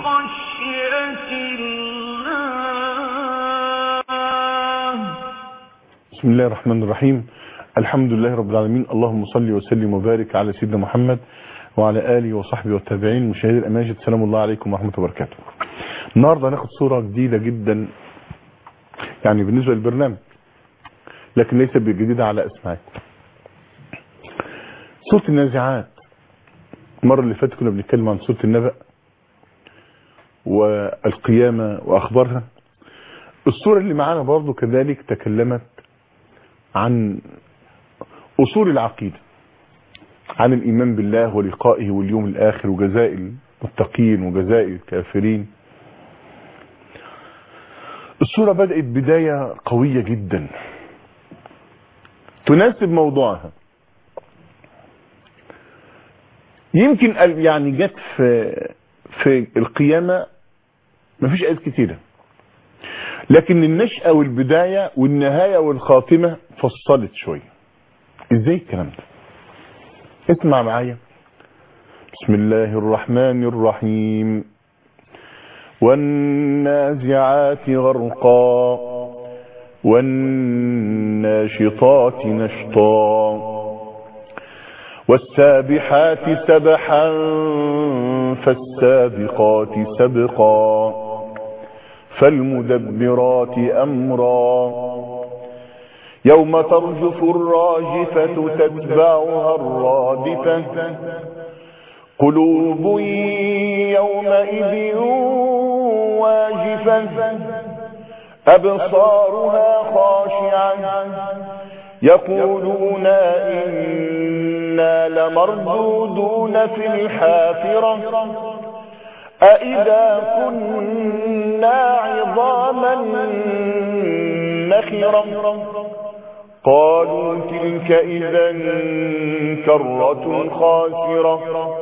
خشية الله بسم الله الرحمن الرحيم الحمد لله رب العالمين اللهم صل وسلم وبارك على سيدنا محمد وعلى آله وصحبه والتابعين مشاهدي الأماجد سلام الله عليكم ورحمة الله وبركاته النهاردة هناخد صورة جديدة جدا يعني بالنسبة للبرنامج لكن ليس بجديدة على اسمعي سورة النازعات المرة اللي فاتت كنا بنتكلم عن سورة النبأ والقيامة وأخبارها السورة اللي معانا برضو كذلك تكلمت عن أصول العقيدة عن الإيمان بالله ولقائه واليوم الآخر وجزاء المتقين وجزاء الكافرين السورة بدأت بداية قوية جدا تناسب موضوعها يمكن يعني جت في في القيامة مفيش آيات كتيرة لكن النشأة والبداية والنهاية والخاتمة فصلت شوية ازاي الكلام ده اسمع معايا بسم الله الرحمن الرحيم والنازعات غرقا والناشطات نشطا والسابحات سبحا فالسابقات سبقا فالمدبرات أمرا يوم ترجف الراجفة تتبعها الرادفة قلوب يومئذ واجفة أبصارها خاشعة يقولون إنا لمردودون في الحافرة أئذا كنا عظاما نخرا قالوا تلك إذا كرة خاسرة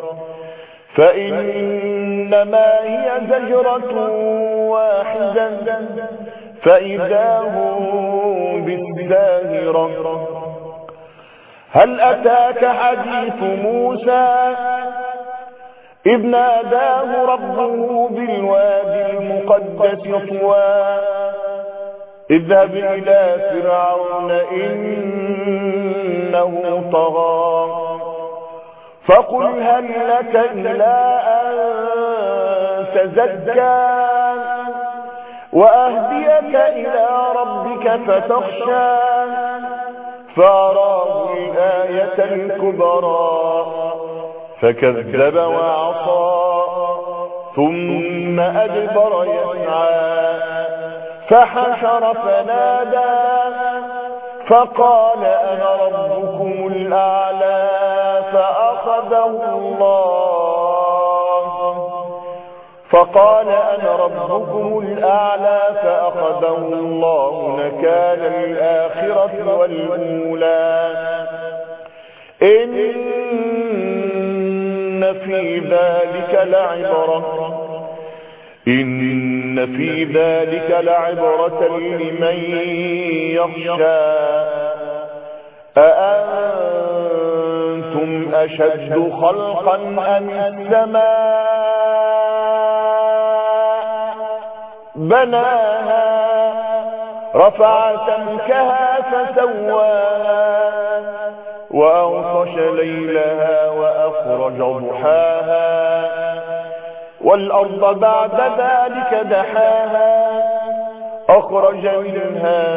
فإنما هي زجرة واحدة فإذا هم بالساهرة هل أتاك حديث موسى إذ ناداه ربه بالوادي المقدس طوى اذهب إلى فرعون إنه طغى فقل هل لك إلى أن تزكى وأهديك إلى ربك فتخشى فأراه الآية الكبرى فكذب وعصى ثم أدبر يسعى فحشر فنادى فقال أنا ربكم الأعلى فأخذه الله فقال أنا ربكم الأعلى فأخذه الله نكال الآخرة والأولى إن في ذلك لعبرة إن في ذلك لعبرة لمن يخشى أأنتم أشد خلقا أم السماء بناها رفع سمكها فسواها وأغطش ليلها وأخرج ضحاها والأرض بعد ذلك دحاها أخرج منها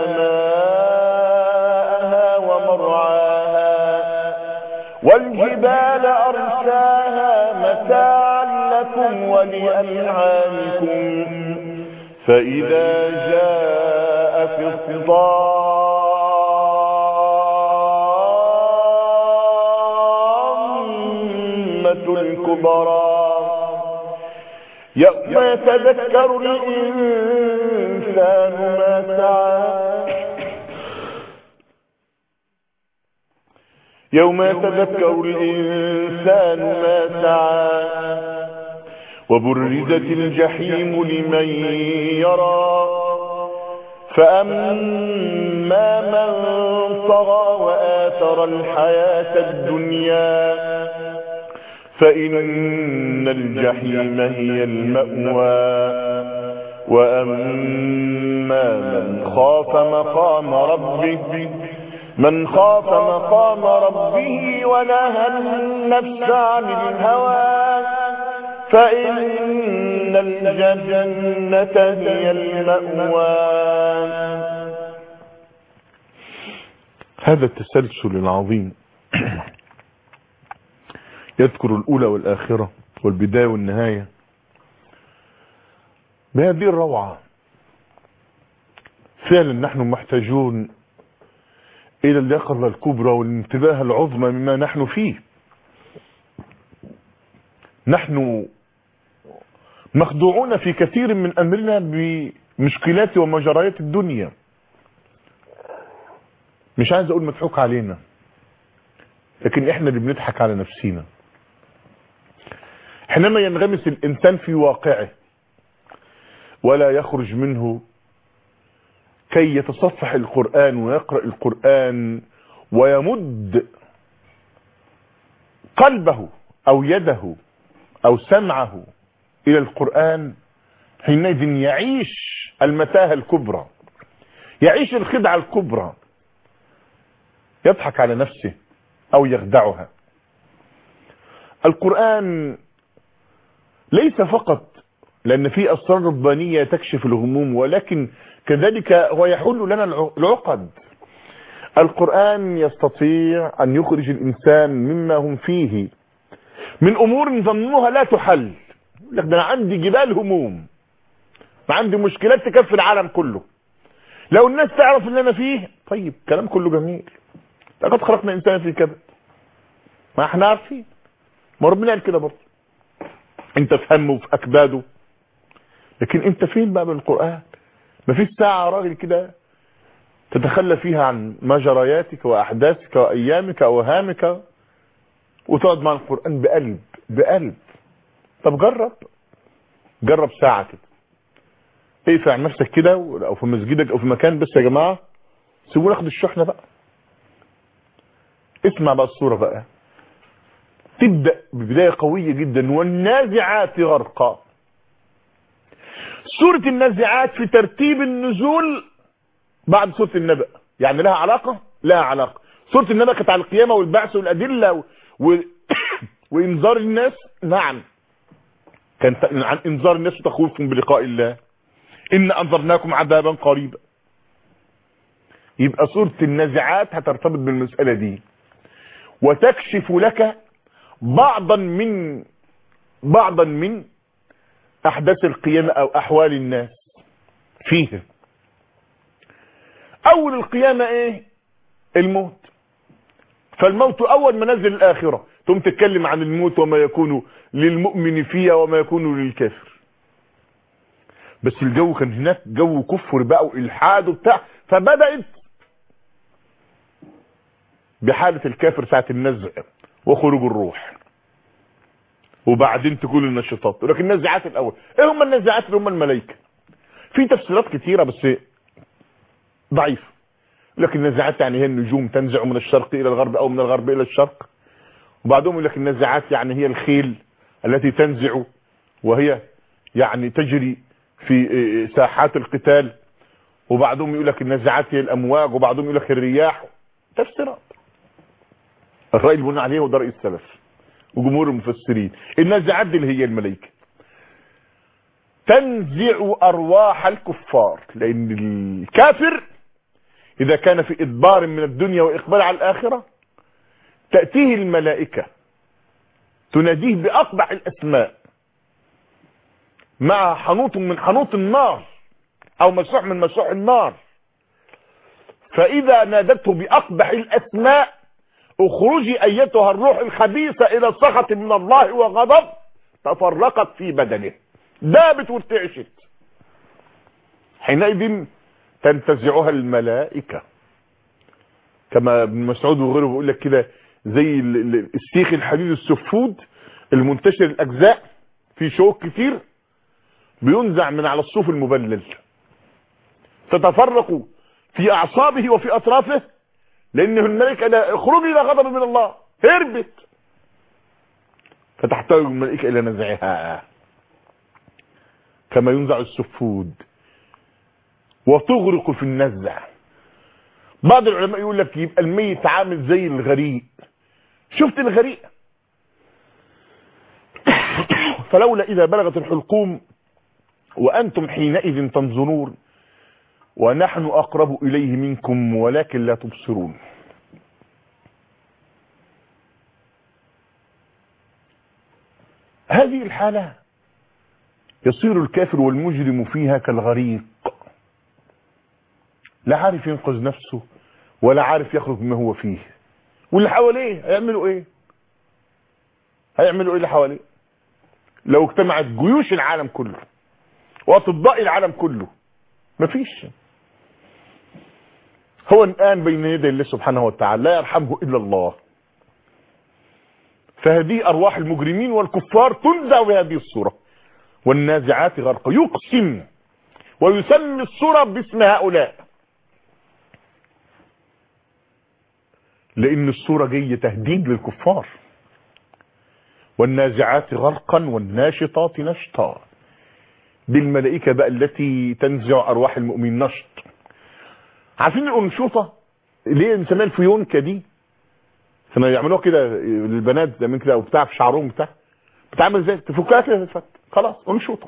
ماءها ومرعاها والجبال أرساها متاعا لكم ولأنعامكم فإذا جاء في الضامة الكبرى يوم يتذكر الإنسان ما سعى يوم يتذكر الإنسان ما سعى وبرزت الجحيم لمن يرى فأما من طغى وآثر الحياة الدنيا فإن الجحيم هي المأوى وأما من خاف مقام ربه من خاف مقام ربه ونهى النفس عن الهوى فإن الجنة هي المأوى هذا التسلسل العظيم يذكر الأولى والآخرة والبداية والنهاية بهذه الروعة فعلا نحن محتاجون إلى اليقظة الكبرى والانتباه العظمى مما نحن فيه نحن مخدوعون في كثير من أمرنا بمشكلات ومجريات الدنيا مش عايز أقول مضحوك علينا لكن احنا اللي بنضحك على نفسينا حينما ينغمس الإنسان في واقعه ولا يخرج منه كي يتصفح القرآن ويقرأ القرآن ويمد قلبه أو يده أو سمعه إلى القرآن حينئذ يعيش المتاهة الكبرى يعيش الخدعة الكبرى يضحك على نفسه أو يخدعها القرآن ليس فقط لأن في أسرار ربانية تكشف الهموم ولكن كذلك هو يحل لنا العقد القرآن يستطيع أن يخرج الإنسان مما هم فيه من أمور ظنوها لا تحل لك ده أنا عندي جبال هموم وعندي مشكلات تكفي العالم كله لو الناس تعرف اللي أنا فيه طيب كلام كله جميل لقد خلقنا إنسان في كبد ما احنا عارفين ما ربنا قال كده برضه انت في همه وفي اكباده لكن انت فين بقى بالقرآن ما فيش ساعة راجل كده تتخلى فيها عن مجرياتك واحداثك وايامك واوهامك وتقعد مع القرآن بقلب بقلب طب جرب جرب ساعة كده اقفل عن نفسك كده او في مسجدك او في مكان بس يا جماعة سيبوا ناخد الشحنة بقى اسمع بقى الصورة بقى تبدأ ببداية قوية جدا والنازعات غرقا سورة النازعات في ترتيب النزول بعد سورة النبأ يعني لها علاقة لها علاقة سورة النبأ كانت على القيامة والبعث والأدلة و... وإنذار الناس نعم كانت عن إنذار الناس وتخويفهم بلقاء الله إن أنذرناكم عذابا قريبا يبقى سورة النازعات هترتبط بالمسألة دي وتكشف لك بعضا من بعضا من احداث القيامة او احوال الناس فيه اول القيامة ايه الموت فالموت اول منازل الاخرة ثم تتكلم عن الموت وما يكون للمؤمن فيها وما يكون للكافر بس الجو كان هناك جو كفر بقى والحاد وبتاع فبدأت بحالة الكافر ساعة النزع وخروج الروح وبعدين تقول النشطات لكن النزعات الاول ايه هم النزعات اللي هم الملائكه في تفسيرات كتيره بس ضعيف لكن النزعات يعني هي النجوم تنزع من الشرق الى الغرب او من الغرب الى الشرق وبعدهم يقول لك النزعات يعني هي الخيل التي تنزع وهي يعني تجري في ساحات القتال وبعضهم يقول لك النزعات هي الامواج وبعضهم يقول لك الرياح تفسيرات الرأي اللي بنى عليه هو ده رأي السلف وجمهور المفسرين النزعات دي اللي هي الملائكه تنزع ارواح الكفار لان الكافر اذا كان في ادبار من الدنيا واقبال على الاخره تاتيه الملائكه تناديه باقبح الاسماء مع حنوط من حنوط النار او مسوح من مسوح النار فاذا نادته باقبح الاسماء اخرجي ايتها الروح الخبيثة الى سخط من الله وغضب تفرقت في بدنه دابت وارتعشت حينئذ تنتزعها الملائكة كما ابن مسعود وغيره بيقول لك كده زي السيخ الحديد السفود المنتشر الاجزاء في شوك كتير بينزع من على الصوف المبلل تتفرق في اعصابه وفي اطرافه لان الملائكه اخرجي الى غضب من الله هربت فتحتاج الملائكة إلى نزعها كما ينزع السفود وتغرق في النزع بعض العلماء يقول لك يبقى الميت عامل زي الغريق شفت الغريق فلولا إذا بلغت الحلقوم وأنتم حينئذ تنظرون ونحن أقرب إليه منكم ولكن لا تبصرون هذه الحالة يصير الكافر والمجرم فيها كالغريق لا عارف ينقذ نفسه ولا عارف يخرج مما هو فيه واللي حواليه هيعملوا ايه هيعملوا ايه اللي حواليه لو اجتمعت جيوش العالم كله واطباء العالم كله مفيش هو الان بين يدي الله سبحانه وتعالى لا يرحمه الا الله فهذه ارواح المجرمين والكفار تنزع بهذه الصوره والنازعات غرقا يقسم ويسمي الصوره باسم هؤلاء لان الصوره جايه تهديد للكفار والنازعات غرقا والناشطات نشطا دي الملائكه بقى التي تنزع ارواح المؤمنين نشط عارفين الانشوطه اللي هي بنسميها الفيونكه دي كانوا يعملوها كده للبنات زمان كده وبتاع في شعرهم بتاع بتعمل ازاي تفكها كده تتفك خلاص انشوطه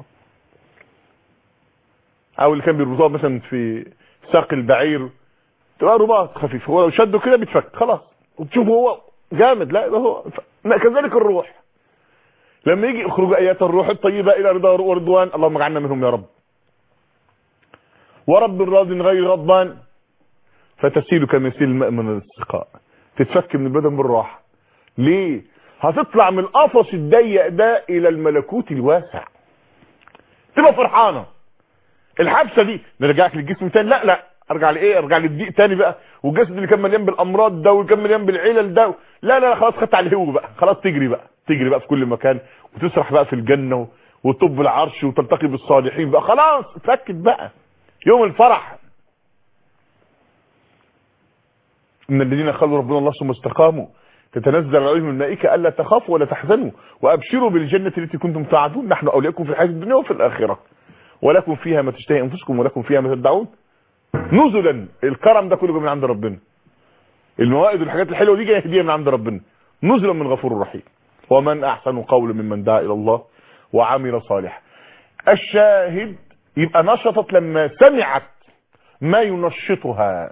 او اللي كان بيربطوها مثلا في ساق البعير تبقى رباط خفيف هو لو شده كده بيتفك خلاص وتشوفه هو جامد لا هو كذلك الروح لما يجي اخرج ايات الروح الطيبه الى رضا ورضوان اللهم اجعلنا منهم يا رب ورب راض غير غضبان فتسيل كمثيل الماء من السقاء تتفك من البدن بالراحه ليه هتطلع من القفص الضيق ده الى الملكوت الواسع تبقى فرحانه الحبسه دي نرجعك للجسم تاني لا لا ارجع لايه ارجع للضيق تاني بقى والجسد اللي كان مليان بالامراض ده واللي كان مليان بالعلل ده لا لا خلاص خدت على الهو بقى خلاص تجري بقى تجري بقى في كل مكان وتسرح بقى في الجنه وتطب العرش وتلتقي بالصالحين بقى خلاص اتفكت بقى يوم الفرح ان الذين قالوا ربنا الله ثم استقاموا تتنزل عليهم الملائكه الا تخافوا ولا تحزنوا وابشروا بالجنه التي كنتم توعدون نحن اولياءكم في الحياه الدنيا وفي الاخره ولكم فيها ما تشتهي انفسكم ولكم فيها ما تدعون نزلا الكرم ده كله من عند ربنا الموائد والحاجات الحلوه دي جايه هديه من عند ربنا نزلا من غفور رحيم ومن احسن قولا ممن دعا الى الله وعمل صالحا الشاهد يبقى نشطت لما سمعت ما ينشطها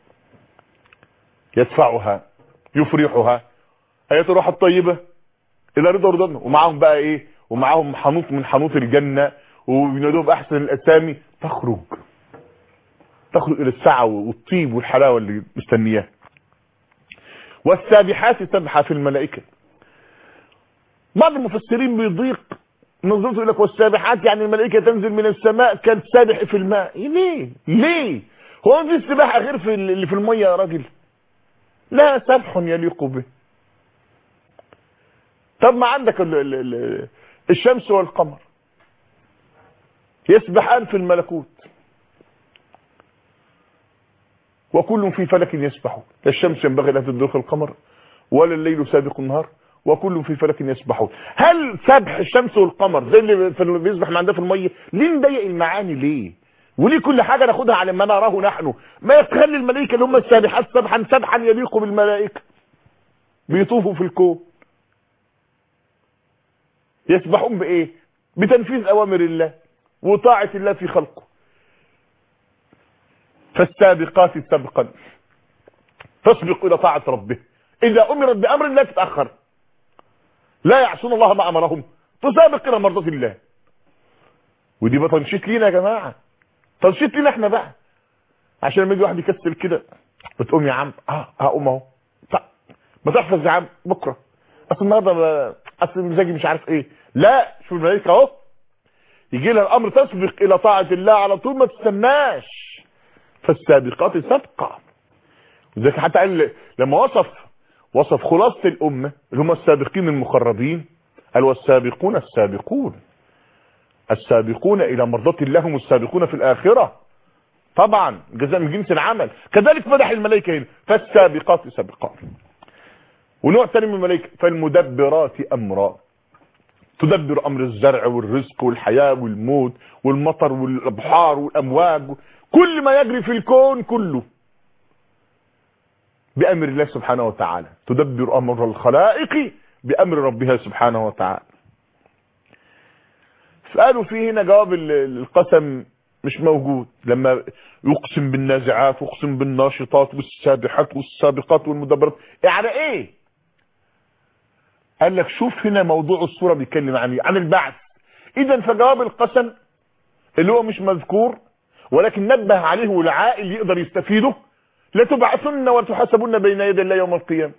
يدفعها يفرحها ايات الروح الطيبه الى رضا رضانا ومعاهم بقى ايه ومعاهم حنوط من حنوط الجنه وبينادوهم باحسن الاسامي تخرج تخرج الى السعه والطيب والحلاوه اللي مستنياها والسابحات سبحه في الملائكه بعض المفسرين بيضيق نظرته يقول لك والسابحات يعني الملائكه تنزل من السماء كالسابح في الماء ليه ليه هو في السباحه غير في اللي في الميه يا راجل لا سبح يليق به طب ما عندك ال ال ال الشمس والقمر يسبحان في الملكوت وكل في فلك يسبحون لا الشمس ينبغي لها تدرك القمر ولا الليل سابق النهار وكل في فلك يسبحون هل سبح الشمس والقمر زي اللي في- بيسبح من عندنا في الميه ليه نضيق المعاني ليه وليه كل حاجه ناخدها على ما نراه نحن ما يتخلي الملائكه اللي هم السابحات سبحا سبحا يليق بالملائكه بيطوفوا في الكون يسبحون بايه بتنفيذ اوامر الله وطاعه الله في خلقه فالسابقات سبقا تسبق الى طاعه ربه اذا امرت بامر لا تتاخر لا يعصون الله ما امرهم تسابق الى مرضات الله ودي بقى تنشيط لينا يا جماعه تنشيط لينا احنا بقى عشان لما يجي واحد يكسل كده بتقوم يا عم اه هقوم اهو طب ما تحفظ يا عم بكره اصل النهارده ب- اصل مزاجي مش عارف ايه لا شوف الملائكه اهو يجي لها الامر تسبق الى طاعه الله على طول ما تستناش فالسابقات سبقا لذلك حتى قال لما وصف وصف خلاصه الامه اللي هم السابقين المقربين قال والسابقون السابقون السابقون الى مرضاة الله هم السابقون في الاخره طبعا جزاء من جنس العمل كذلك مدح الملائكه هنا فالسابقات سابقا ونوع ثاني من الملائكه فالمدبرات امرا تدبر امر الزرع والرزق والحياة والموت والمطر والابحار والامواج كل ما يجري في الكون كله بامر الله سبحانه وتعالى تدبر امر الخلائق بامر ربها سبحانه وتعالى فقالوا في هنا جواب القسم مش موجود لما يقسم بالنازعات ويقسم بالناشطات والسابحات والسابقات والمدبرات يعني ايه قال لك شوف هنا موضوع الصورة بيتكلم عن ايه عن البعث اذا فجواب القسم اللي هو مش مذكور ولكن نبه عليه والعائل يقدر يستفيده لتبعثن وتحاسبن بين يدي الله يوم القيامة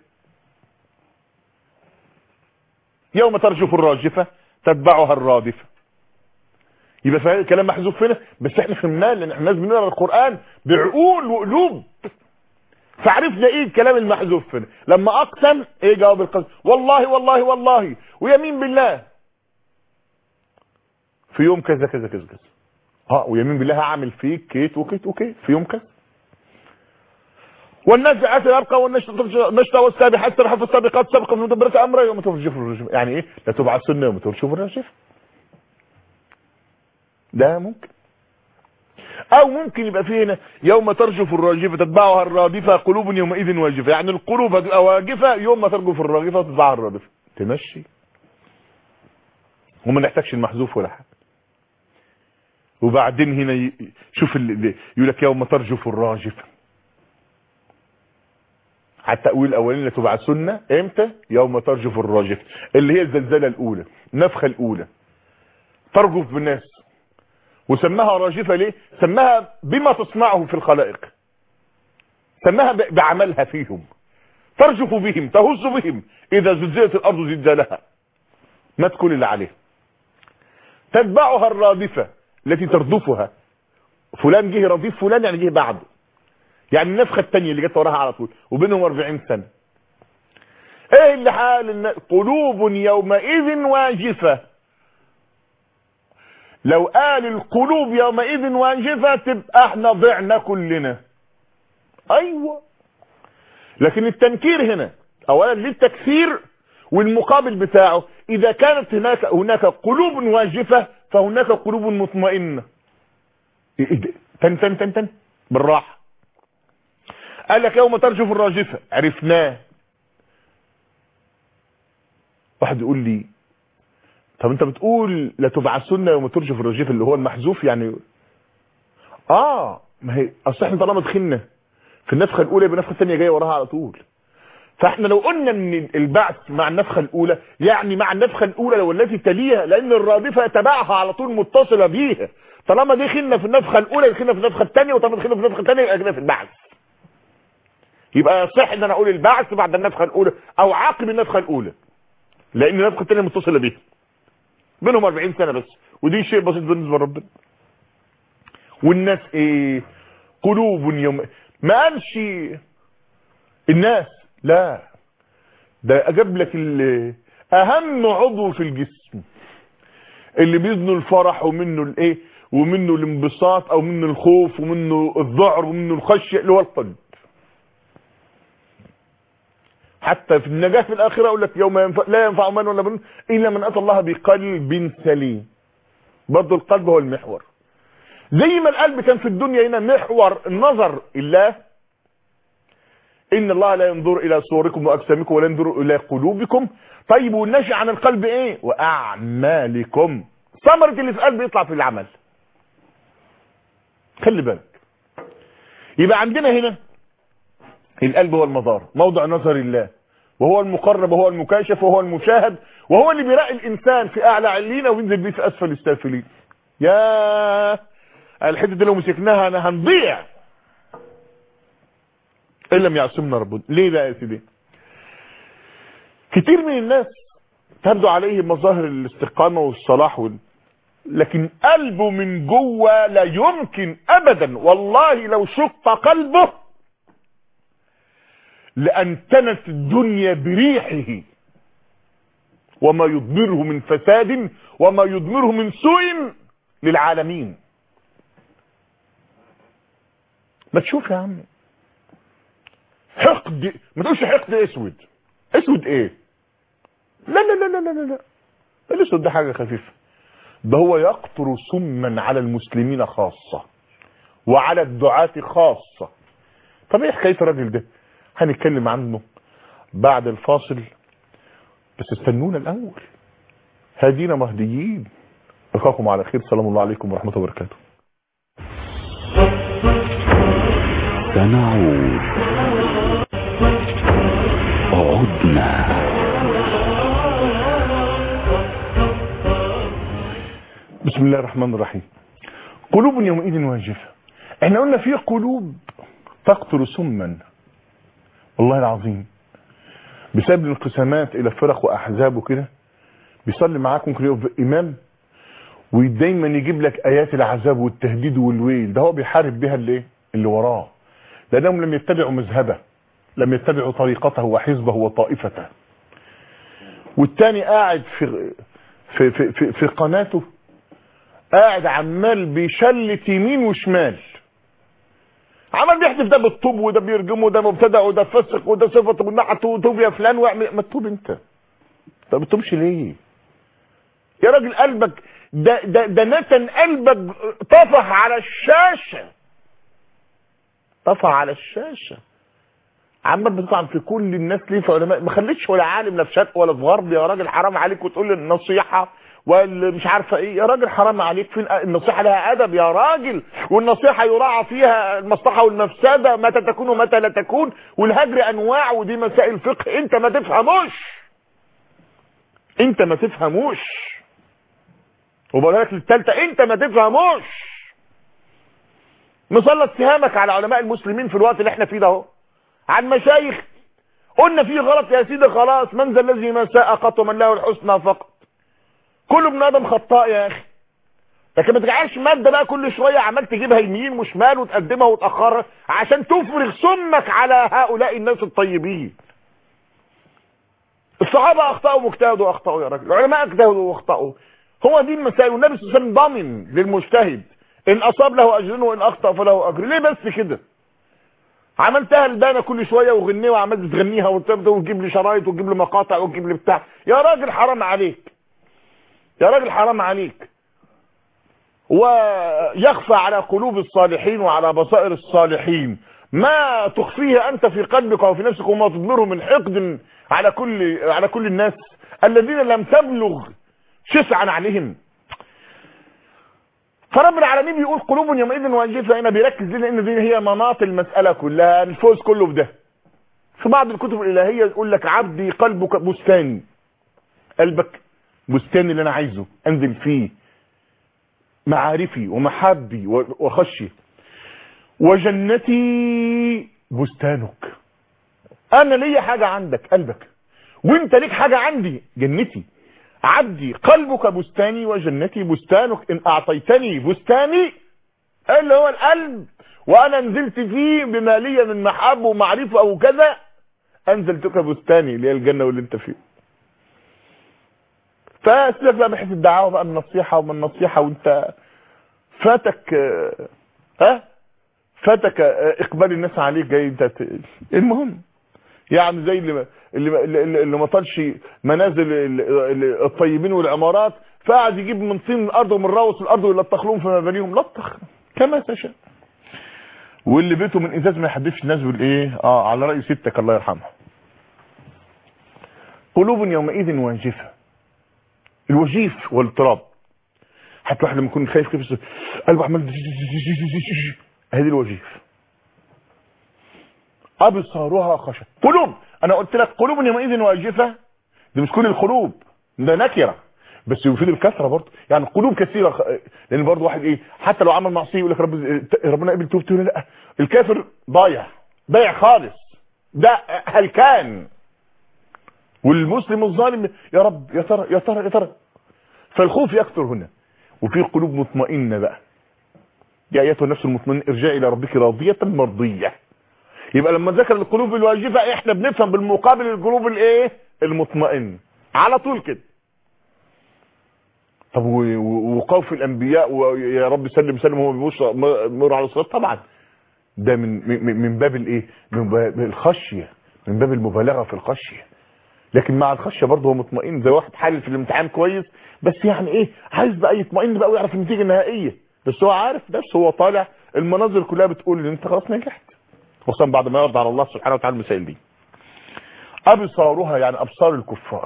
يوم ترجف الراجفة تتبعها الرادفة يبقى فاهم كلام محذوف هنا بس احنا فهمناه لان احنا ناس بنقرا القران بعقول وقلوب فعرفنا ايه الكلام المحذوف هنا لما اقسم ايه جواب القسم والله والله والله ويمين بالله في يوم كذا كذا كذا كذا اه ويمين بالله هعمل فيك كيت وكيت وكيت في يوم كذا والنازعات الارقى والنشطه والسابحات سبحا في السابقات سبقا في مدبرات امرها يوم ترجف الرجم يعني ايه لا تبعثن يوم ترجف الرجم ده ممكن او ممكن يبقى فيه هنا يوم ترجف الراجفه تتبعها الرادفه قلوب يومئذ واجفه يعني القلوب هتبقى واجفه يوم ما ترجف الراجفه تتبعها الرادفه تمشي وما نحتاجش المحذوف ولا حاجه وبعدين هنا ي... شوف اللي يقول لك يوم ترجف الراجفه على التأويل الأولاني لتبعثن امتى يوم ترجف الراجفة اللي هي الزلزلة الأولى النفخة الأولى ترجف بالناس وسماها راجفة ليه سماها بما تصنعه في الخلائق سماها بعملها فيهم ترجف بهم تهز بهم إذا زلزلت الأرض زلزالها مات كل اللي عليه تتبعها الرادفة التي تردفها فلان جه رديف فلان يعني جه بعده يعني النفخة التانية اللي جت وراها على طول وبينهم 40 سنة ايه اللي حال الناس قلوب يومئذ واجفة لو قال القلوب يومئذ واجفة تبقى احنا ضعنا كلنا ايوه لكن التنكير هنا اولا للتكثير والمقابل بتاعه اذا كانت هناك هناك قلوب واجفة فهناك قلوب مطمئنة تن تن تن تن بالراحة قال لك يوم ترجف الراجفة عرفناه واحد يقول لي طب انت بتقول لا تبعثن يوم ترجف الراجفة اللي هو المحذوف يعني اه ما هي اصل احنا طالما دخلنا في النفخة الاولى يبقى النفخة الثانية جاية وراها على طول فاحنا لو قلنا ان البعث مع النفخة الاولى يعني مع النفخة الاولى والتي تليها لان الرادفة تبعها على طول متصلة بيها طالما دخلنا في النفخة الاولى دخلنا في النفخة الثانية وطالما دخلنا في النفخة الثانية يبقى كده في البعث يبقى يصح ان انا اقول البعث بعد النفخة الاولى او عقب النفخة الاولى لان النفخة الثانية متصلة بيها بينهم 40 سنة بس ودي شيء بسيط بالنسبة لربنا والناس ايه قلوب يوم ما قالش الناس لا ده اجاب لك اهم عضو في الجسم اللي بيذنه الفرح ومنه الايه ومنه الانبساط او منه الخوف ومنه الذعر ومنه الخشيه اللي هو القلب حتى في النجاة في الآخرة يقول لك يوم ينفع لا ينفع من ولا بن إلا من أتى الله بقلب سليم برضه القلب هو المحور زي ما القلب كان في الدنيا هنا محور النظر الله إن الله لا ينظر إلى صوركم وأجسامكم ولا ينظر إلى قلوبكم طيب والنشأ عن القلب إيه وأعمالكم ثمرة اللي في القلب يطلع في العمل خلي بالك يبقى عندنا هنا القلب هو المظار موضع نظر الله وهو المقرب وهو المكاشف وهو المشاهد وهو اللي بيراقي الانسان في اعلى علينا وينزل بيه في اسفل السافلين يا الحته دي لو مسكناها انا هنضيع ان لم يعصمنا ربنا ليه بقى يا سيدي كتير من الناس تبدو عليه مظاهر الاستقامه والصلاح وال... لكن قلبه من جوه لا يمكن ابدا والله لو شق قلبه لأنتنت الدنيا بريحه وما يضمره من فساد وما يضمره من سوء للعالمين ما تشوف يا عم حقد ما تقولش حقد اسود اسود ايه لا لا لا لا لا لا الاسود ده حاجة خفيفة ده هو يقطر سما على المسلمين خاصة وعلى الدعاة خاصة طب ايه حكاية الراجل ده هنتكلم عنه بعد الفاصل بس استنونا الاول هادينا مهديين القاكم على خير سلام الله عليكم ورحمة الله وبركاته سنعود عدنا بسم الله الرحمن الرحيم قلوب يومئذ واجفة احنا قلنا في قلوب تقتل سما والله العظيم بسبب الانقسامات الى فرق واحزاب وكده بيصلي معاكم كده يقف امام ودايما يجيب لك ايات العذاب والتهديد والويل ده هو بيحارب بها اللي اللي وراه لانهم لم يتبعوا مذهبه لم يتبعوا طريقته وحزبه وطائفته والتاني قاعد في في في في, في قناته قاعد عمال بيشلت يمين وشمال عمال بيحدف ده بالطوب وده بيرجمه وده مبتدع وده فسق وده صفة منحة وتوب يا فلان واعمل ما تتوب انت طب ما تتوبش ليه يا راجل قلبك ده ده ده نتن قلبك طفح على الشاشة طفح على الشاشة عمال بتطعن في كل الناس ليه في علماء ما خليتش ولا عالم لا في شرق ولا في غرب يا راجل حرام عليك وتقول لي النصيحه واللي مش عارفه ايه يا راجل حرام عليك فين النصيحه لها ادب يا راجل والنصيحه يراعى فيها المصلحه والمفسده متى تكون ومتى لا تكون والهجر انواع ودي مسائل فقه انت ما تفهموش انت ما تفهموش وبقول لك للثالثه انت ما تفهموش مسلط سهامك على علماء المسلمين في الوقت اللي احنا فيه ده اهو عن مشايخ قلنا فيه غلط يا سيدي خلاص من ذا الذي ما ساء قط ومن له الحسنى فقط كل ابن ادم خطاء يا اخي لكن ما تجعلش ماده بقى كل شويه عمال تجيبها يمين وشمال وتقدمها وتاخرها عشان تفرغ سمك على هؤلاء الناس الطيبين الصحابه اخطاوا واجتهدوا واخطاوا يا راجل العلماء اجتهدوا واخطاوا هو دي المسائل والنبي صلى الله عليه وسلم ضامن للمجتهد ان اصاب له اجر وان اخطا فله اجر ليه بس كده عملتها البانه كل شويه وغنيه وعملت تغنيها وتبدا وتجيب لي شرايط وتجيب لي مقاطع وتجيب لي بتاع يا راجل حرام عليك يا راجل حرام عليك ويخفى على قلوب الصالحين وعلى بصائر الصالحين ما تخفيه انت في قلبك وفي نفسك وما تضمره من حقد على كل على كل الناس الذين لم تبلغ شسعا عليهم فرب العالمين بيقول قلوب يومئذ واجفه هنا بيركز لنا ان دي هي مناط المساله كلها الفوز كله في ده في بعض الكتب الالهيه يقول لك عبدي قلبك بستان قلبك بستان اللي انا عايزه انزل فيه معارفي ومحبي وخشي وجنتي بستانك انا ليا حاجه عندك قلبك وانت ليك حاجه عندي جنتي عبدي قلبك بستاني وجنتي بستانك ان اعطيتني بستاني اللي هو القلب وانا نزلت فيه بما لي من محبه ومعرفه او كذا انزلتك بستاني اللي هي الجنه واللي انت فيه فسيبك بقى بحيث الدعاوى بقى من نصيحه ومن نصيحه وانت فاتك ها فاتك اقبال الناس عليك جاي انت ت... المهم يعني زي اللي اللي اللي, اللي ما طالش منازل الطيبين والعمارات فقعد يجيب من طين الارض ومن روس الارض ويلطخ لهم في مبانيهم لطخ كما تشاء واللي بيته من ازاز ما يحدفش الناس بالايه اه على راي ستك الله يرحمها قلوب يومئذ واجفه الوجيف والاضطراب حتى واحد لما يكون خايف كيف قلبه عمال هذه الوجيف ابصارها خشب قلوب انا قلت لك قلوب يومئذ واجفه دي مش كل القلوب ده نكره بس يفيد الكثره برضه يعني قلوب كثيره لان برضه واحد ايه حتى لو عمل معصيه يقول لك رب ربنا قبل توبته ولا لا الكافر ضايع ضايع خالص ده هلكان والمسلم الظالم يا رب يا ترى يا ترى يا ترى فالخوف يكثر هنا وفي قلوب مطمئنه بقى يا ايتها النفس المطمئنه ارجعي الى ربك راضيه مرضيه يبقى لما ذكر القلوب الواجفه احنا بنفهم بالمقابل القلوب الايه المطمئنه على طول كده طب وقوف الانبياء ويا رب سلم سلم هو بيمر على الصراط طبعا ده من من باب الايه من باب الخشيه من باب المبالغه في الخشيه لكن مع الخشيه برضه هو مطمئن زي واحد حالل في الامتحان كويس بس يعني ايه عايز بقى يطمئن بقى ويعرف النتيجه النهائيه بس هو عارف بس هو طالع المناظر كلها بتقول ان انت خلاص نجحت خصوصا بعد ما يرضى على الله سبحانه وتعالى المسائل دي ابصارها يعني ابصار الكفار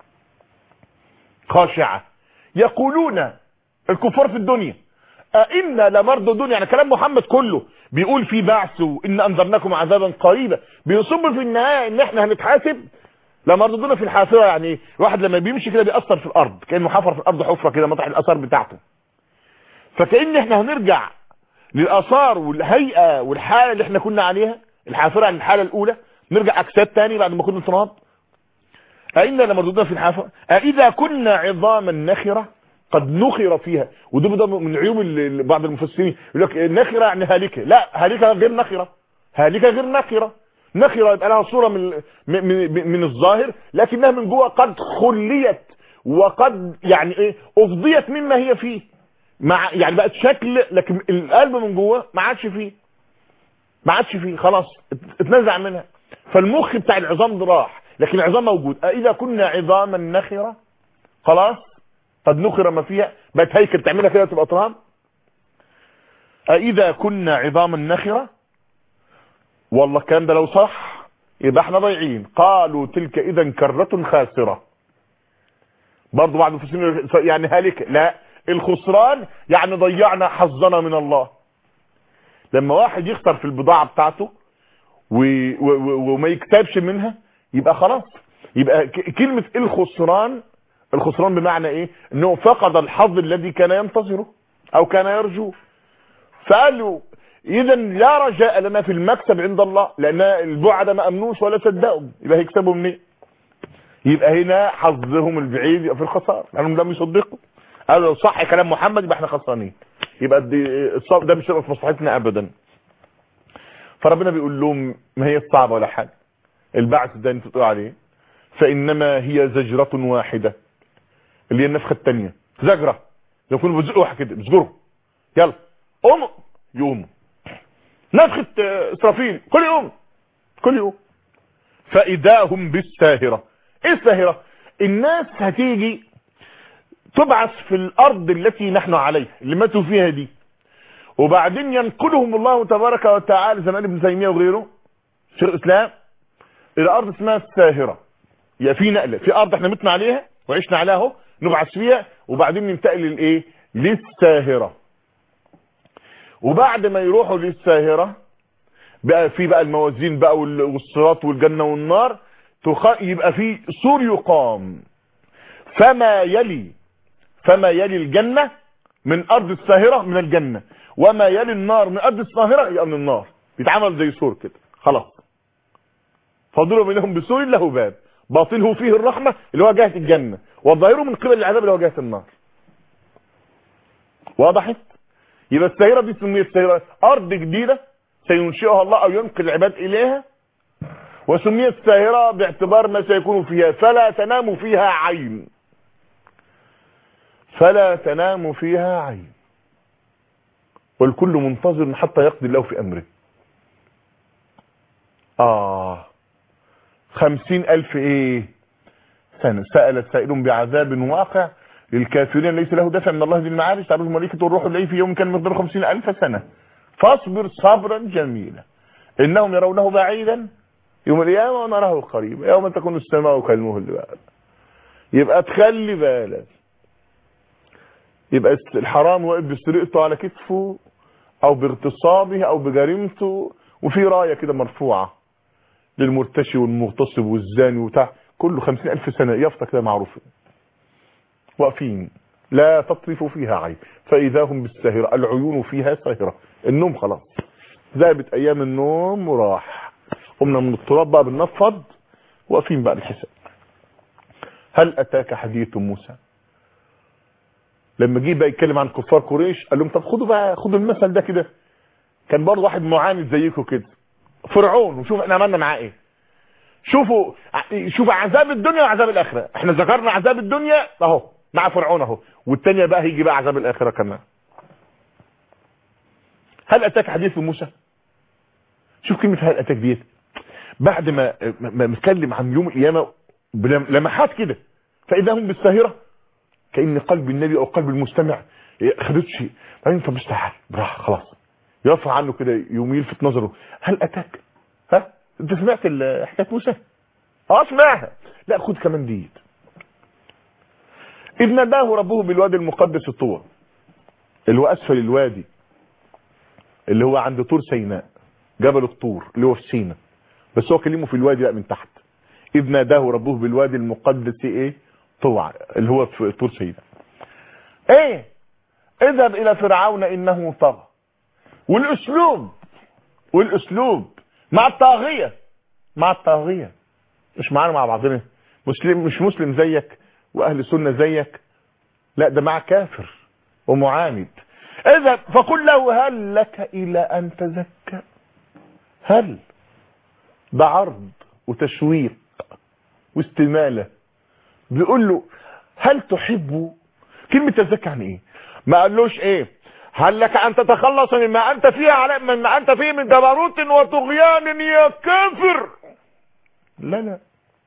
خاشعه يقولون الكفار في الدنيا أئنا لمردودون يعني كلام محمد كله بيقول في بعث وإن أنذرناكم عذابا قريبا بيصب في النهاية إن إحنا هنتحاسب لمردودون في الحافرة يعني إيه؟ الواحد لما بيمشي كده بيأثر في الأرض كأنه حفر في الأرض حفرة كده مطرح الأثار بتاعته فكأن إحنا هنرجع للآثار والهيئة والحالة اللي إحنا كنا عليها الحافرة عن الحالة الأولى نرجع أجساد تاني بعد ما كنا تراب أئنا لمردودون في الحافرة أإذا كنا عظاما نخرة قد نخر فيها وده ده من عيوب ال- بعض المفسرين يقول لك نخرة يعني هالكة لا هالكة غير نخرة هالكة غير نخرة نخرة يبقى لها صورة من من من, من الظاهر لكنها من جوه قد خليت وقد يعني ايه افضيت مما هي فيه مع يعني بقت شكل لكن القلب من جوه ما عادش فيه ما عادش فيه خلاص ات- اتنزع منها فالمخ بتاع العظام ده راح لكن العظام موجود أإذا كنا عظاما نخرة خلاص قد نخر ما فيها بقت هيكل تعملها كده تبقى تراب أإذا كنا عظاما نخرة والله الكلام ده لو صح يبقى احنا ضايعين قالوا تلك اذا كرة خاسرة برضو بعض المفسرين يعني هالكة لا الخسران يعني ضيعنا حظنا من الله لما واحد يخسر في البضاعة بتاعته و... و... و... وما يكسبش منها يبقى خلاص يبقى ك... كلمة الخسران الخسران بمعنى ايه انه فقد الحظ الذي كان ينتظره او كان يرجوه فقالوا اذا لا رجاء لنا في المكسب عند الله لان البعد ما امنوش ولا صدقوا يبقى هيكسبوا منين يبقى هنا حظهم البعيد يبقى في الخساره لانهم لم يصدقوا قالوا لو صح كلام محمد يبقى احنا خسرانين يبقى دي- الص- ده مش هيبقى في مصلحتنا ابدا فربنا بيقول لهم ما هي صعبه ولا حاجه البعث ده انت بتقول عليه فانما هي زجره واحده اللي هي النفخه الثانيه زجره لو كانوا بيزقوا واحد كده بيزجروا يلا قوموا يقوموا نفخه آه، اسرافيل كل يوم كل يوم فاذا هم بالساهره ايه الساهره الناس هتيجي تبعث في الارض التي نحن عليها اللي ماتوا فيها دي وبعدين ينقلهم الله تبارك وتعالى زي ما قال ابن تيميه وغيره شيخ الاسلام الى ارض اسمها الساهره يبقى في نقله في ارض احنا متنا عليها وعشنا عليها اهو نبعث فيها وبعدين ننتقل للايه للساهره وبعد ما يروحوا للساهره بقى في بقى الموازين بقى وال- والصراط والجنه والنار تخ... يبقى في سور يقام فما يلي فما يلي الجنه من ارض الساهره من الجنه وما يلي النار من ارض الساهره يبقى من النار بيتعمل زي سور كده خلاص فاضرب بينهم بسور له باب باطنه فيه الرحمه اللي هو جهه الجنه وظاهره من قبل العذاب اللي هو جهه النار وضحت يبقى الساهره دي سميت ساهره ارض جديده سينشئها الله او ينقل العباد اليها وسميت ساهره باعتبار ما سيكون فيها فلا تنام فيها عين فلا تنام فيها عين والكل منتظر حتى يقضي الله في امره اه خمسين الف ايه سنة سأل سائل بعذاب واقع للكافرين ليس له دافع من الله ذي المعارج تعرض الملائكة والروح إليه في يوم كان مقداره خمسين ألف سنة فاصبر صبرا جميلا إنهم يرونه بعيدا يوم القيامة ونراه قريبا يوم تكون السماء كالمهل بقى يبقى تخلي بالك يبقى الحرام واقف بسرقته على كتفه او باغتصابه او بجريمته وفي راية كده مرفوعة للمرتشي والمغتصب والزاني وبتاع كله خمسين الف سنة يافطة كده معروفة واقفين لا تطرف فيها عين فاذا هم بالساهرة العيون فيها ساهرة النوم خلاص ذهبت ايام النوم وراح قمنا من التراب بقى بننفض واقفين بقى الحساب هل اتاك حديث موسى لما جه بقى يتكلم عن كفار قريش قال لهم طب خدوا بقى خدوا المثل ده كده كان برضه واحد معاند زيكم كده فرعون وشوف احنا عملنا معاه ايه شوفوا شوفوا عذاب الدنيا وعذاب الاخره احنا ذكرنا عذاب الدنيا اهو مع فرعون اهو والتانية بقى هيجي بقى عذاب الاخره كمان هل اتاك حديث موسى شوف كلمه هل اتاك ديت بعد ما ما نتكلم عن يوم القيامه بلم- لمحات كده فاذا هم بالساهره كان قلب النبي او قلب المستمع خدت شيء بعدين طب استحال براحه خلاص يرفع عنه كده يوم يلفت نظره هل اتاك ها انت سمعت ال- حكايه موسى اه اسمعها لا خد كمان ديت اذ ناداه ربه بالوادي المقدس الطوى اللي هو اسفل الوادي اللي هو عند طور سيناء جبل الطور اللي هو في سيناء بس هو كلمه في الوادي لا من تحت اذ ناداه ربه بالوادي المقدس ايه طوى اللي هو في طور سيناء ايه اذهب الى فرعون انه طغى والاسلوب والاسلوب مع الطاغيه مع الطاغيه مش معانا مع بعضنا مسلم مش مسلم زيك واهل سنه زيك لا ده مع كافر ومعاند اذا فقل له هل لك الى ان تزكى هل ده عرض وتشويق واستماله بيقول له هل تحب كلمه تزكى يعني ايه ما قالوش ايه هل لك ان تتخلص مما انت فيه على مما انت فيه من جبروت وطغيان يا كافر لا لا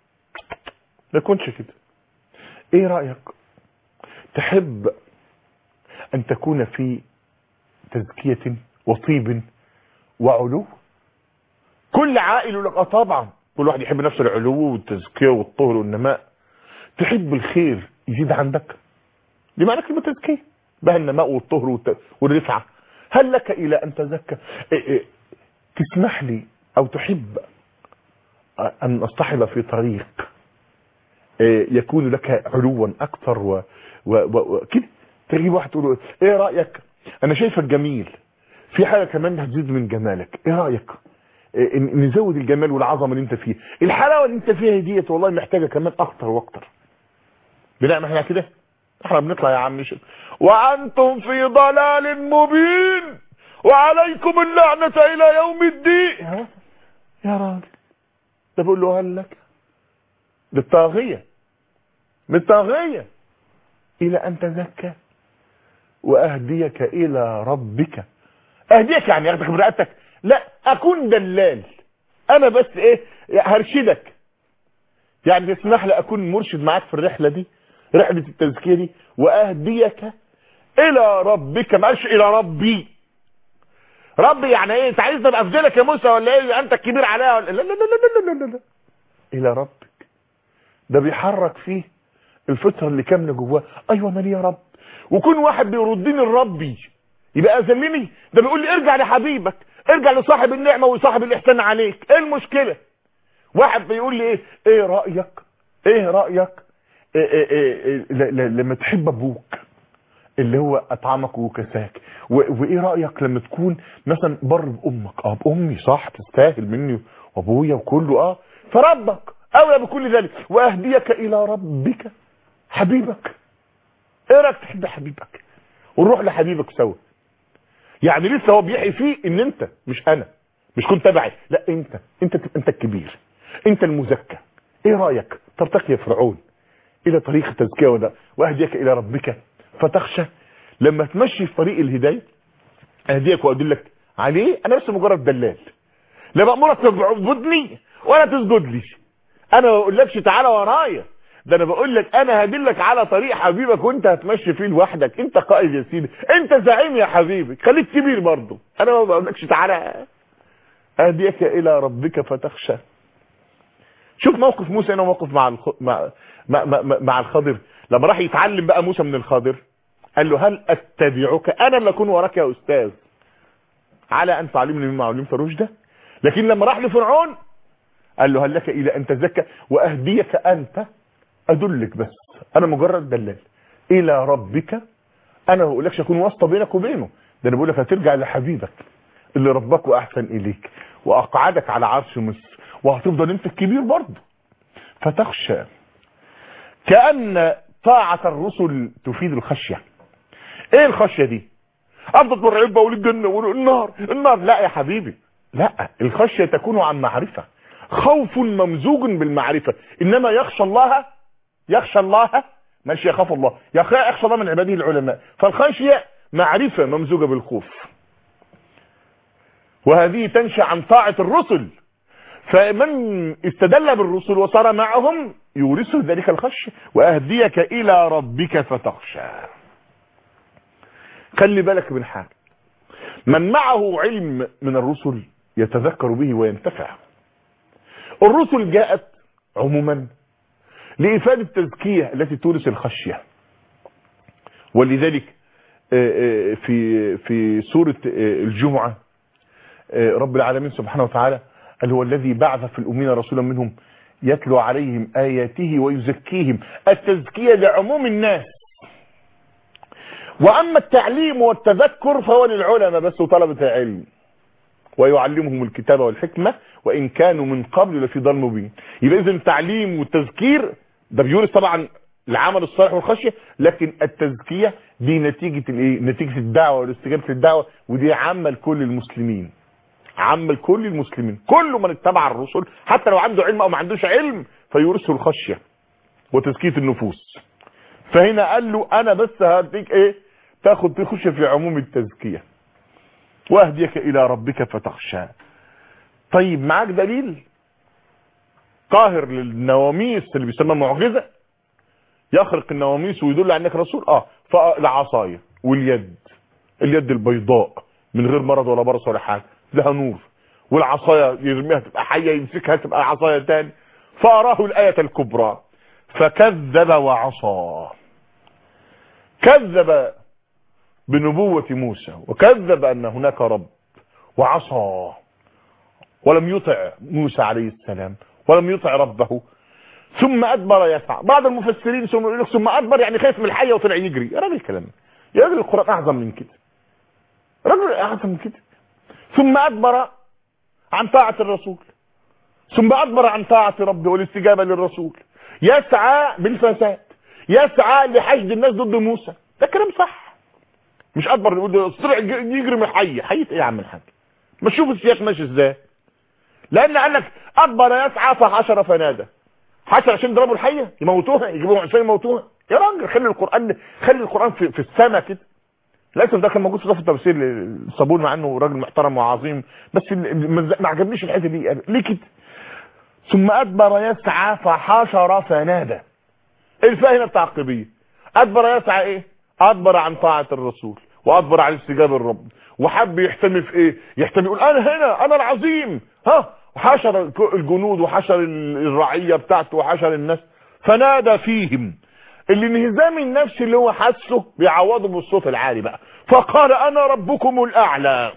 ما يكونش كده ايه رايك تحب ان تكون في تزكيه وطيب وعلو كل عائل يقول لك اه طبعا كل واحد يحب نفس العلو والتزكيه والطهر والنماء تحب الخير يزيد عندك دي معنى كلمه تزكيه بها النماء والطهر والت- والرفعه هل لك الى ان تزكى إيه إيه تسمح لي او تحب ان اصطحب في طريق إيه يكون لك علوا اكثر و, و... و... و... كده تجيب واحد تقول له ايه رايك انا شايفك جميل في حاجه كمان هتزيد من جمالك ايه رايك إيه إن- نزود الجمال والعظمه اللي انت فيه الحلاوه اللي انت فيها ديت والله محتاجه كمان اكتر واكتر بنعمل احنا كده احنا بنطلع يا عم شيخ وانتم في ضلال مبين وعليكم اللعنه الى يوم الدين يا- يا راجل ده بقول له هل لك للطاغيه للطاغيه الى ان تزكى واهديك الى ربك اهديك يعني ياخدك برقبتك لا اكون دلال انا بس ايه هرشدك يعني تسمح لي اكون مرشد معاك في الرحله دي رحله التزكيه دي واهديك الى ربك معلش الى ربي ربي يعني ايه انت عايز ابقى افضلك يا موسى ولا ايه انت الكبير عليها ولا لا لا لا لا لا لا لا الى ربك ده بيحرك فيه الفطره اللي كامله جواه ايوه انا ليه يا رب وكون واحد بيردني لربي يبقى اذلني ده بيقول لي ارجع لحبيبك ارجع لصاحب النعمه وصاحب الاحسان عليك ايه المشكله واحد بيقول لي ايه ايه رايك ايه رايك إيه إيه إيه إيه ل- ل- لما تحب ابوك اللي هو اطعمك وكساك و- وايه رايك لما تكون مثلا بر بامك اه بامي صح تستاهل مني وابويا وكله اه فربك اولى بكل ذلك واهديك الى ربك حبيبك ايه رايك تحب حبيبك ونروح لحبيبك سوا يعني لسه هو بيحيي فيه ان انت مش انا مش كنت تبعي لا انت انت تبقى انت الكبير انت المزكى ايه رايك ترتقي يا فرعون الى طريق التزكيه وده واهديك الى ربك فتخشى لما تمشي في طريق الهدايه اهديك وادلك عليه انا بس مجرد دلال لا بامرك تعبدني ولا تسجد لي انا ما بقولكش تعالى ورايا ده انا بقول لك انا هدلك على طريق حبيبك وانت هتمشي فيه لوحدك انت قائد يا سيدي انت زعيم يا حبيبي خليك كبير برضه انا ما بقولكش تعالى اهديك الى ربك فتخشى شوف موقف موسى هنا وموقف مع الخ... مع... مع... مع... مع الخضر لما راح يتعلم بقى موسى من الخضر قال له هل اتبعك انا اللي اكون وراك يا استاذ على ان تعلمني مما علمت رشدا لكن لما راح لفرعون قال له هل لك الى ان تزكى واهديك انت ادلك بس انا مجرد دلال الى ربك انا ما بقولكش اكون واسطه بينك وبينه ده انا بقول لك هترجع لحبيبك اللي ربك واحسن اليك واقعدك على عرش مصر وهتفضل انت الكبير برضه فتخشى كأن طاعة الرسل تفيد الخشية ايه الخشية دي افضل مرعب بقول الجنة والنار النار لا يا حبيبي لا الخشية تكون عن معرفة خوف ممزوج بالمعرفة انما يخشى الله يخشى الله ماشي يخاف الله يخ- يخشى الله من عباده العلماء فالخشية معرفة ممزوجة بالخوف وهذه تنشأ عن طاعة الرسل فمن استدل بالرسل وصار معهم يورثه ذلك الخشية وأهديك إلى ربك فتخشى خلي بالك من حاجة من معه علم من الرسل يتذكر به وينتفع الرسل جاءت عموما لإفادة التزكية التي تورث الخشية ولذلك في في سورة الجمعة رب العالمين سبحانه وتعالى قال هو الذي بعث في الأمين رسولا منهم يتلو عليهم آياته ويزكيهم التزكية لعموم الناس وأما التعليم والتذكر فهو للعلماء بس وطلبة العلم ويعلمهم الكتاب والحكمة وإن كانوا من قبل لفي ضل مبين يبقى إذن التعليم والتذكير ده بيورث طبعا العمل الصالح والخشية لكن التزكية دي نتيجة الايه نتيجة الدعوة والاستجابة للدعوة ودي عامة لكل المسلمين عامة لكل المسلمين كل من اتبع الرسل حتى لو عنده علم او ما عندوش علم فيورثه الخشية وتزكية النفوس فهنا قال له انا بس هديك ايه تاخد تخش في عموم التزكية واهديك الى ربك فتخشى طيب معاك دليل قاهر للنواميس اللي بيسمى معجزة يخرق النواميس ويدل على انك رسول اه فالعصاية واليد اليد البيضاء من غير مرض ولا برص ولا حاجة لها نور والعصاية يرميها تبقى حية يمسكها تبقى عصاية تاني فأراه الآية الكبرى فكذب وعصى كذب بنبوة موسى وكذب أن هناك رب وعصى ولم يطع موسى عليه السلام ولم يطع ربه ثم أدبر يسعى بعض المفسرين ثم يقول لك ثم أدبر يعني خايف من الحية وطلع يجري يا راجل كلام يا راجل القرآن أعظم من كده راجل أعظم من كده ثم أدبر عن طاعة الرسول ثم أدبر عن طاعة ربه والاستجابة للرسول يسعى بالفساد يسعى لحشد الناس ضد موسى ده كلام صح مش أدبر يقول طلع يجري من الحية حية ايه يا عم الحاج ما تشوف السياق ماشي ازاي لأن قال لك أدبر يسعى فحشر فنادى حشر عشان يضربوا الحية يموتوها يجيبوها عشان يموتوها يا راجل خلي القرآن خلي القرآن في, في السماء كده للاسف ده كان موجود في صف التفسير الصابون مع انه راجل محترم وعظيم بس ما عجبنيش الحته دي ليه كده ثم ادبر يسعى فحشر فنادى الفاهمه التعقيبيه ادبر يسعى ايه ادبر عن طاعه الرسول وادبر عن استجابه الرب وحب يحتمي في ايه يحتمي يقول انا هنا انا العظيم ها وحشر الجنود وحشر الرعيه بتاعته وحشر الناس فنادى فيهم الانهزام النفسي اللي هو حاسه بيعوضه بالصوت العالي بقى فقال انا ربكم الاعلى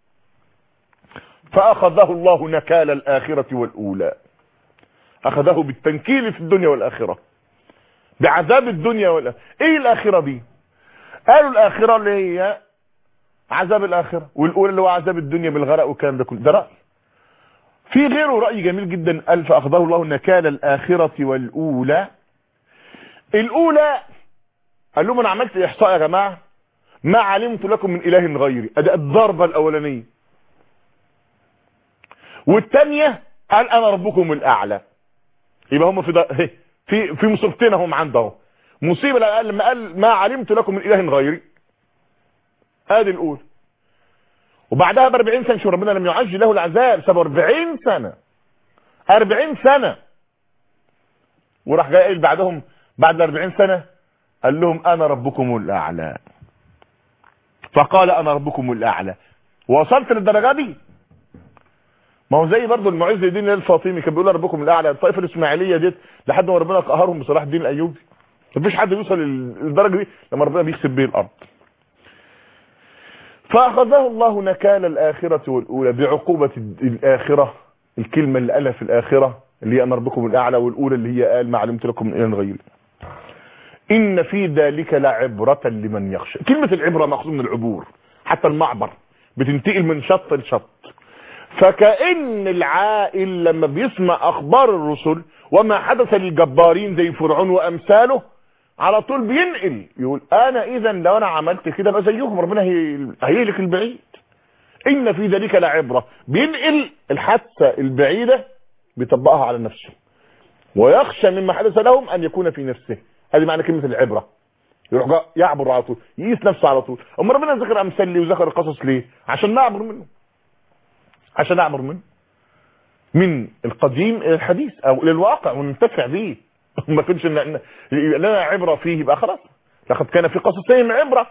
فاخذه الله نكال الاخرة والاولى اخذه بالتنكيل في الدنيا والاخرة بعذاب الدنيا والاخرة ايه الاخرة دي قالوا الاخرة اللي هي عذاب الاخرة والاولى اللي هو عذاب الدنيا بالغرق والكلام ده كله ده رأي في غيره رأي جميل جدا قال فاخذه الله نكال الاخرة والاولى الاولى قال لهم انا عملت احصاء يا جماعة ما علمت لكم من اله غيري ادي الضربة الاولانية والثانية قال انا ربكم الاعلى يبقى هم في في في مصيبتين هم عنده مصيبة لما قال ما علمت لكم من اله غيري ادي الاولى وبعدها ب 40 سنة شو ربنا لم يعجل له العذاب سبب 40 سنة 40 سنة وراح جاي قايل بعدهم بعد 40 سنة قال لهم انا ربكم الاعلى فقال انا ربكم الاعلى وصلت للدرجه دي ما هو زي برضه المعز الدين الفاطمي كان بيقول ربكم الاعلى الطائفه الاسماعيليه ديت لحد ما ربنا قهرهم بصلاح الدين الايوبي مفيش حد بيوصل للدرجه دي لما ربنا بيكسب به الارض فاخذه الله نكال الاخره والاولى بعقوبه الاخره الكلمه اللي قالها في الاخره اللي هي انا ربكم الاعلى والاولى اللي هي قال ما علمت لكم من اله غيري ان في ذلك لعبرة لمن يخشى كلمة العبرة مأخوذ من العبور حتى المعبر بتنتقل من شط لشط فكأن العائل لما بيسمع اخبار الرسل وما حدث للجبارين زي فرعون وامثاله على طول بينقل يقول انا اذا لو انا عملت كده بقى زيهم ربنا هيهلك البعيد ان في ذلك لعبرة بينقل الحادثة البعيدة بيطبقها على نفسه ويخشى مما حدث لهم ان يكون في نفسه هذه معنى كلمة العبرة يروح يعبر على طول يقيس نفسه على طول اما ربنا ذكر امثال ليه وذكر القصص ليه عشان نعبر منه عشان نعبر منه من القديم الى الحديث او الى الواقع وننتفع به ما كنش ن- يبقى لنا عبره فيه يبقى خلاص لقد كان في قصصهم عبره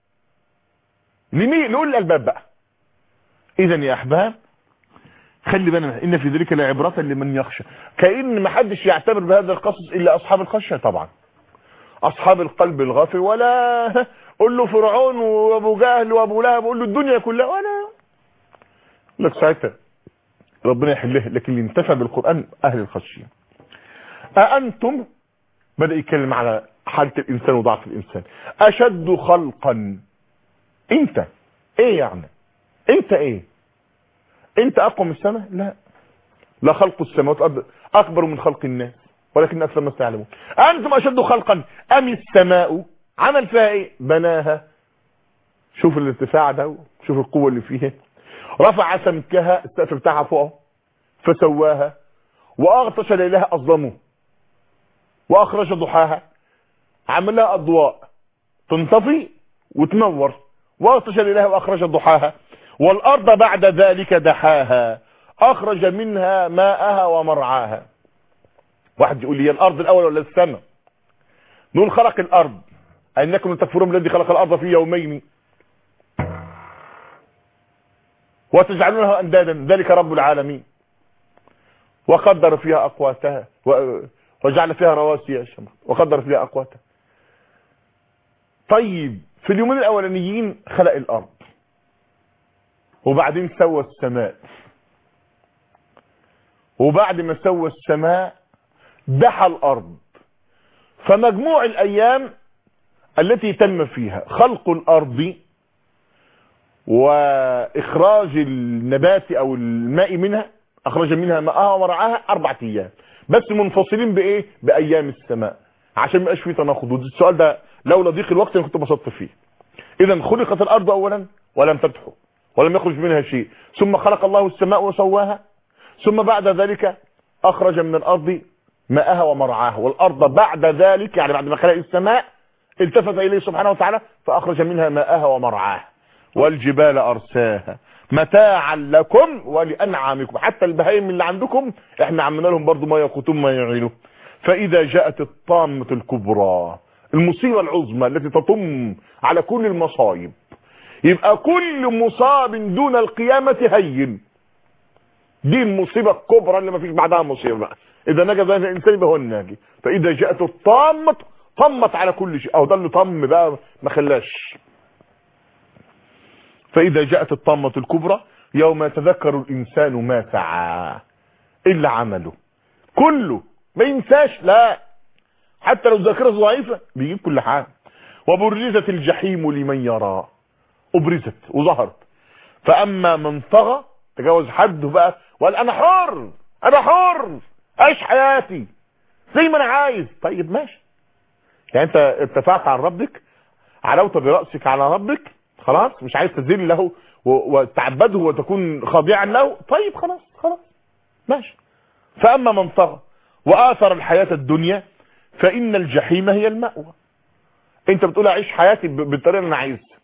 لمين نقول الالباب بقى اذا يا احباب خلي بالنا ان في ذلك لعبره لمن يخشى كأن ما حدش يعتبر بهذا القصص الا اصحاب الخشيه طبعا اصحاب القلب الغافل ولا قول له فرعون وابو جهل وابو لهب قول له الدنيا كلها ولا لك ساعتها ربنا يحلها لكن اللي انتفع بالقران اهل الخشيه أأنتم بدأ يتكلم على حالة الإنسان وضعف الإنسان أشد خلقا أنت إيه يعني أنت إيه أنت أقوى من السماء لا لا خلق السماوات والأرض أكبر من خلق الناس ولكن أكثر الناس يعلمون أنتم أشد خلقا أم السماء عمل فيها إيه بناها شوف الارتفاع ده شوف القوة اللي فيها رفع سمكها السقف بتاعها فوق فسواها وأغطش ليلها أظلمه واخرج ضحاها عمل لها اضواء تنطفي وتنور واغطش ليلها واخرج ضحاها والارض بعد ذلك دحاها اخرج منها ماءها ومرعاها واحد يقول لي هي الارض الاول ولا السماء نقول خلق الارض انكم تكفرون بالذي خلق الارض في يومين وتجعلونها اندادا ذلك رب العالمين وقدر فيها اقواتها و... وجعل فيها رواسي يا شمس وقدر فيها اقواتها طيب في اليومين الاولانيين خلق الارض وبعدين سوى السماء وبعد ما سوى السماء دحى الارض فمجموع الايام التي تم فيها خلق الارض واخراج النبات او الماء منها اخرج منها ماءها ومرعاها اربعة ايام بس منفصلين بايه بايام السماء عشان ما يبقاش فيه تناقض السؤال ده لولا ضيق الوقت انا كنت بسطت فيه اذا خلقت الارض اولا ولم تدحو ولم يخرج منها شيء ثم خلق الله السماء وسواها ثم بعد ذلك اخرج من الارض ماءها ومرعاها والارض بعد ذلك يعني بعد ما خلق السماء التفت اليه سبحانه وتعالى فاخرج منها ماءها ومرعاها والجبال ارساها متاعا لكم ولانعامكم حتى البهائم اللي عندكم احنا عملنا لهم برضو ما يقوتون ما يعينوا فاذا جاءت الطامة الكبرى المصيبة العظمى التي تطم على كل المصايب يبقى كل مصاب دون القيامة هين دي المصيبة الكبرى اللي ما فيش بعدها مصيبة بقى اذا نجا ذلك الانسان يبقى هو الناجي فاذا جاءت الطامة طمت على كل شيء او ده اللي طم بقى ما خلاش فإذا جاءت الطامة الكبرى يوم يتذكر الإنسان ما سعى إلا عمله كله ما ينساش لا حتى لو ذاكرة ضعيفة بيجيب كل حاجة وبرزت الجحيم لمن يرى أبرزت وظهرت فأما من طغى تجاوز حده بقى وقال أنا حر أنا حر أعيش حياتي زي ما أنا عايز طيب ماشي يعني أنت ارتفعت عن ربك علوت برأسك على ربك خلاص مش عايز تذل له وتعبده وتكون خاضعا له طيب خلاص خلاص ماشي فأما من طغى وآثر الحياة الدنيا فإن الجحيم هي المأوى انت بتقول اعيش حياتي بالطريقة اللي انا عايزها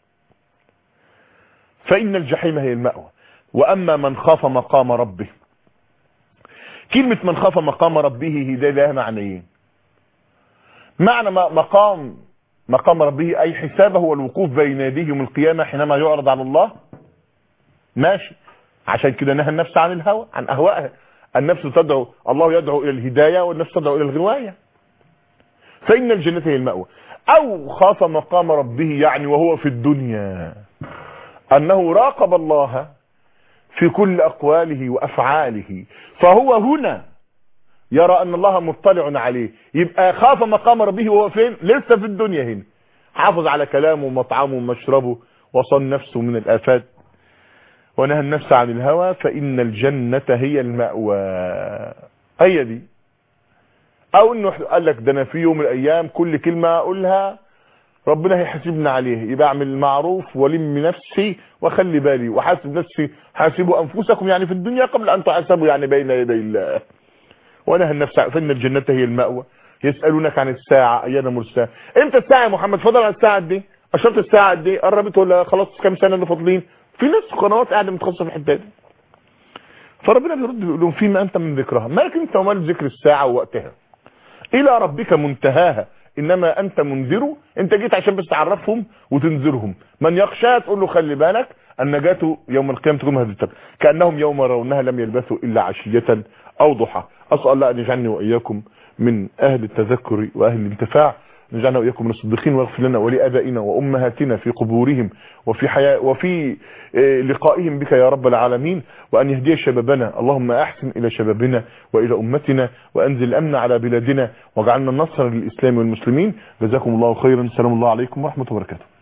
فإن الجحيم هي المأوى وأما من خاف مقام ربه كلمة من خاف مقام ربه هي ده لها معنيين معنى مقام مقام ربه أي حسابه والوقوف بين يديه يوم القيامة حينما يعرض على الله ماشي عشان كده نهى النفس عن الهوى عن أهوائها النفس تدعو الله يدعو إلى الهداية والنفس تدعو إلى الغواية فإن الجنة هي المأوى أو خاف مقام ربه يعني وهو في الدنيا أنه راقب الله في كل أقواله وأفعاله فهو هنا يرى أن الله مطلع عليه يبقى خاف مقام ربه وهو فين لسه في الدنيا هنا حافظ على كلامه ومطعمه ومشربه وصن نفسه من الآفات ونهى النفس عن الهوى فإن الجنة هي المأوى هي دي او انه قال لك ده انا في يوم من الايام كل كلمة اقولها ربنا هيحاسبنا عليه يبقى اعمل المعروف ولم نفسي واخلي بالي وحاسب نفسي حاسبوا انفسكم يعني في الدنيا قبل ان تحاسبوا يعني بين يدي الله ونهى النفس فان الجنة هي المأوى يسألونك عن الساعة ايانا مرساة امتى الساعة يا محمد فضل على الساعة دي اشرت الساعة دي قربت ولا خلاص كام سنة اللي فاضلين في ناس قنوات قاعدة متخصصة في الحتة دي فربنا بيرد بيقول لهم فيما انت من ذكرها مالك انت ومال ذكر الساعه ووقتها الى ربك منتهاها انما انت منذر انت جيت عشان بس تعرفهم وتنذرهم من يخشى تقول له خلي بالك النجاة يوم القيامة تكون هذه التر كأنهم يوم يرونها لم يلبثوا إلا عشية أو ضحى أسأل الله أن يجعلني وإياكم من أهل التذكر وأهل الانتفاع نجعلنا وإياكم من الصديقين واغفر لنا ولآبائنا وأمهاتنا في قبورهم وفي حياة وفي آه، لقائهم بك يا رب العالمين وأن يهدي شبابنا اللهم أحسن إلى شبابنا وإلى أمتنا وأنزل الأمن على بلادنا واجعلنا النصر للإسلام والمسلمين جزاكم الله خيرا سلام الله عليكم ورحمة الله وبركاته